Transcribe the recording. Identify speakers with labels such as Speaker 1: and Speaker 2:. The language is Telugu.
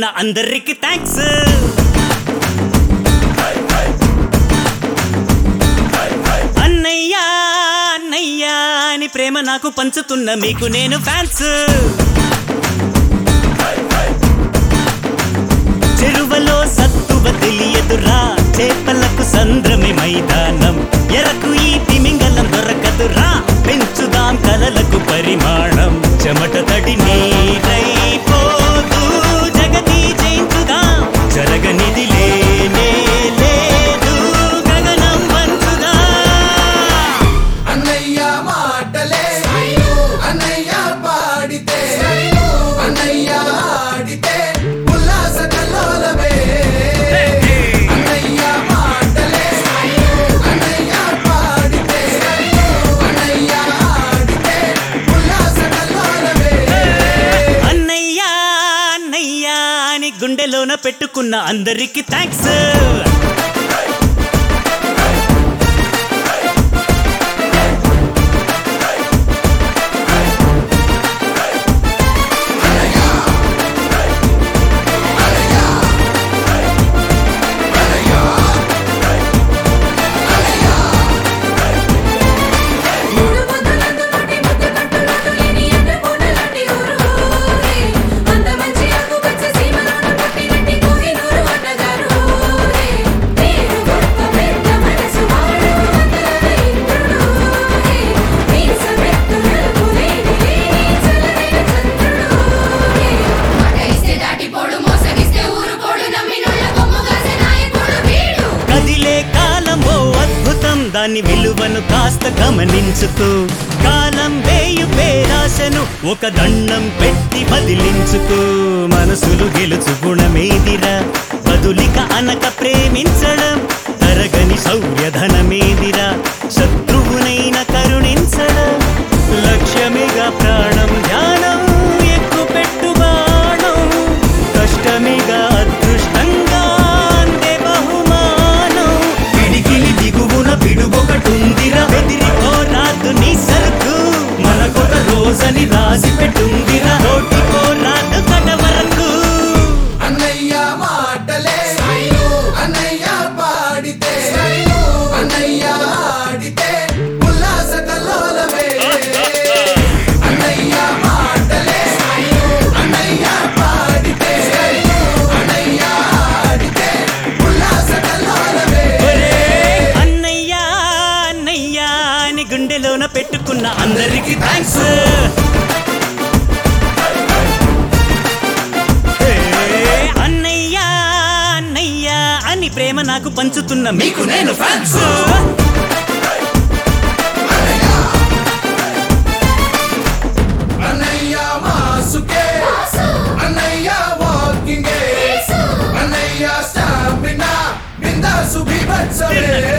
Speaker 1: అందరికి థ్యాంక్స్ అన్నయ్యా అన్నయ్యా అని ప్రేమ నాకు పంచుతున్న మీకు నేను ఫ్యాన్స్ చెరువలో సత్తువ తెలియదురా చేపలకు సంద్రమే మైదానం ఎరకు ఈ తిమింగలం దొరకదురా పెంచుదాం కలలకు పరిమాణం చెమట తడి నీరైపోదు జగతి జయించుదాం జరగనిది లేనే లేదు గగనం వంచుదా
Speaker 2: అన్నయ్య మాటలే అన్నయ్య పాడితే అన్నయ్య ఆడితే ఉల్లాస కల్లోలమే అన్నయ్య మాటలే అన్నయ్య పాడితే అన్నయ్య ఆడితే ఉల్లాస కల్లోలమే
Speaker 1: అన్నయ్యా అన్నయ్యా అని గుండెలోన పెట్టుకున్న అందరికి థ్యాంక్స్
Speaker 3: మూడు ముద్దులందు నోటి ముద్దు కట్టులట్టు లేని ఎండ పూటలాంటి ఊరు ఊరే. అంత మంచి ఆకుపచ్చ సీమలోన పుట్టినట్టి కోహినూరు అన్నగారు ఊరే. పేరు గొప్ప పెద్ద మనసు వాడు వందల ఇంద్రుడు ఊరే. మీసమెత్తులకు లేని లేని చల్లనైన చంద్రుడు ఊరే. మాట ఇస్తే దాటిపోడు మోసగిస్తే ఊరుకోడు నమ్మినోళ్ళ కొమ్ము కాసే నాయకుడు వీడు
Speaker 1: కదిలే కాలం ఓ అద్భుతం దాని విలువను కాస్త గమనించుకో కాలం వేయు పేరాశను ఒక దండం పెట్టి బదిలించుకో మనసులు గెలుచు గుణమేదిరా బదులిక అనక ప్రేమించడం తరగని సౌర్యధనమేదిరా శత్రువునైన కరుణించడం లక్ష్యమేగా ప్రాణం ధ్యానం ఎక్కు పెట్టు బాణం కష్టమేగా అదృష్టంగా అందే బహుమానం పిడికిలి దిగువన పిడుగొకటుందిరా బెదిరిపోరాదు నీ సరుకు మనకొక రోజని రాసి పెట్టుందిరా నోటిపోరాదు కడ వరకు
Speaker 2: అన్నయ్య మాటలే అన్నయ్య పాడితే అన్నయ్య ఆడితే ఉల్లాస కల్లోలమే అన్నయ్య మాటలే అన్నయ్య పాడితే అన్నయ్య ఆడితే ఉల్లాస కల్లోలమే
Speaker 1: ఒరే అన్నయ్యా అన్నయ్యా అని గుండెలోన పెట్టుకున్న అందరికి థ్యాంక్స్ అన్నయ్యా అన్నయ్యా అని ప్రేమ నాకు పంచుతున్న మీకు నేను ఫ్యాన్స్
Speaker 2: అన్నయ్య మాసుకే అన్నయ్య వాకింగే అన్నయ్య స్టామినా బిందాసు బీభత్సమే